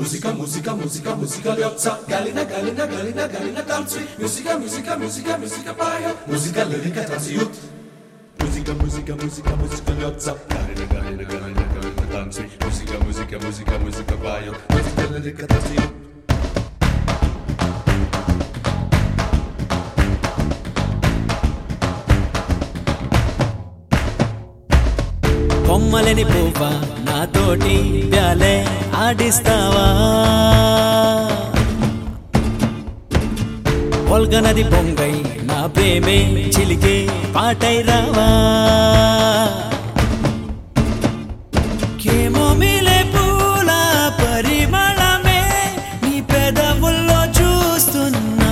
Muzyka, muzyka, muzyka, muzyka liopca Galina, galina, galina, galina tancuj Muzyka, muzyka, muzyka, muzyka paja Muzyka, liryka, tancjut Muzyka, muzyka, muzyka, muzyka liopca Galina, galina, galina, galina tancuj Muzyka, muzyka, muzyka, muzyka paja Muzyka, liryka, tancjut కొమ్మలని పువ్వ నాతోటి ప్యాలే ఆడిస్తావా పొల్గనది పొంగై నా ప్రేమే చిలికే పాటై రావా కేమో Milei పూల పరిమళమే నీ పెదవుల్లో చూస్తున్నా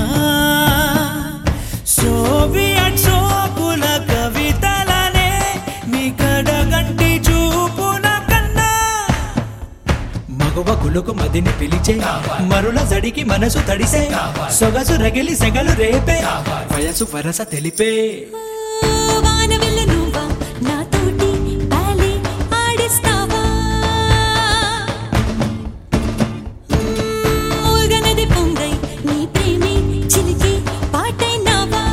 సోవియట్ సోకుల కవితలనే నీ కడగంటి చూపున కన్నా మగవ గులుకు మదిని పిలిచే మరుల జడికి మనసు తడిసే సొగసు రగిలి సెగలు రేపే వయసు వరస తెలిపే వానవిల్లు నువ్వా నాతోటి బాలే ఆడిస్తావా మూగనది పొంగై నీ ప్రేమే చిలికి పాటైనావా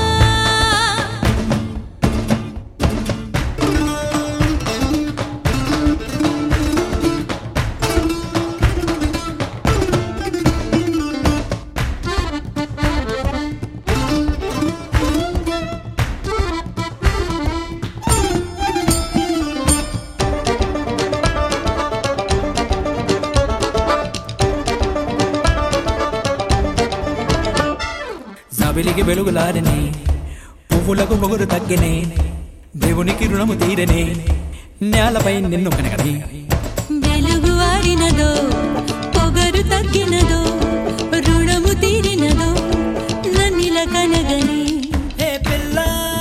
జబిలికి వెలుగులారని పువ్వులకు పొగురు తగ్గినే దేవునికి రుణము తీరనే నేలపై నిన్ను కనగని వెలుగు ఆడినదో పొగరు తగ్గినదో రుణము తీరినదో నన్నిల కనగని ఏ పిల్ల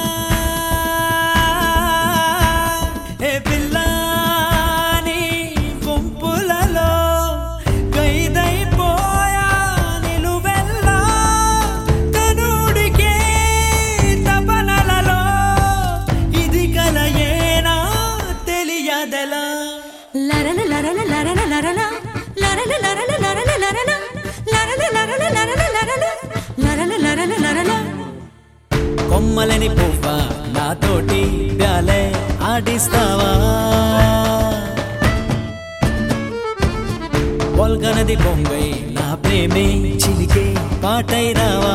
ఏ పిల్ల నీ గుంపులలో ఖైదైపోయా నిలువెల్లా కనుడికే తపనలలో ఇది కలయేనా తెలియదలా లరల లరల లరల లరల లరల లరల లరల లరల లరల లరల లరల లరల లరల లరల లరల కొమ్మలని పువ్వ నాతోటి గాలే ఆడిస్తావా పొల్గనది పొంగై నా ప్రేమే చిలికే పాటై రావా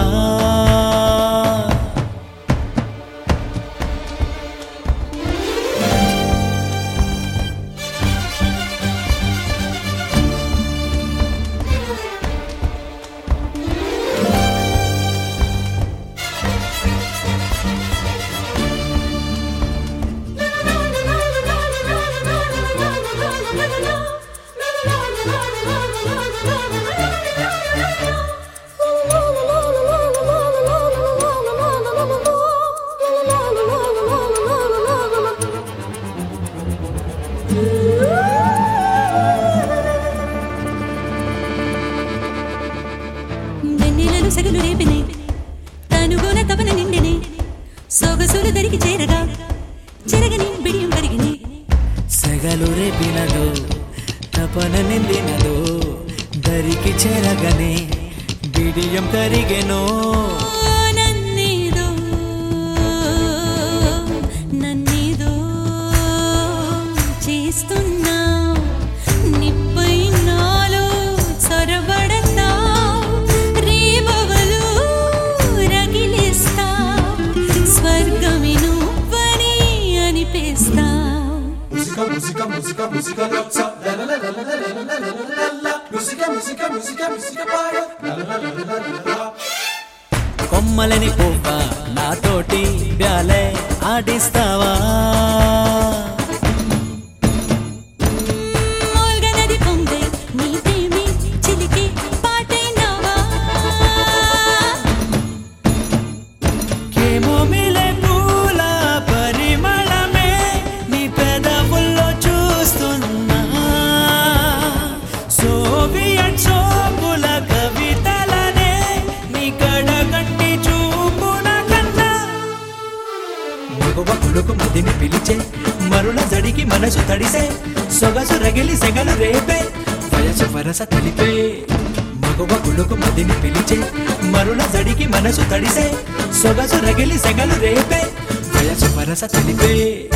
వెన్నెలలు సగలు రేపినే తనుగోన తపన నిండెనే సొగసులు దరికి చేరగా చెరగని బిడియం కరిగినే సెగలు రేపినదో తపన నిందినదో దరికి చెరగనే బిడియం కరిగెనో నన్నేదో నన్నేదో చేస్తున్నా నిప్పై నాలో చొరబడతా రేవవలు రగిలిస్తా స్వర్గమి నువ్వని అనిపిస్తా Muzyka, muzyka, muzyka, muzyka liopca La la la la la la la la la la la la Muzyka, muzyka, muzyka, muzyka paja La la la la la la la la కొమ్మలని పువ్వ నాతోటి గాలే ఆడిస్తావా మూల్గనది పొంగై నీ ప్రేమే చిలికి పాటైనావా కేమో మిలే పూల పరిమళమే నీ పెదవుల్లో చూస్తున్నా సోవియట్ సోకుల కవితలనే నీ కడగంటి చూపున కన్నా మగవ కొడుకు మదిని పిలిచే మరుల జడికి మనసు తడిసే సొగసు రగిలి సెగలు రేపే వయసు వయసు వరస తెలిపే మగవ గుడుకు మదిని పిలిచే మరుల జడికి మనసు తడిసే సొగసు రగిలి సెగలు రేపే వయసు వరస తెలిపే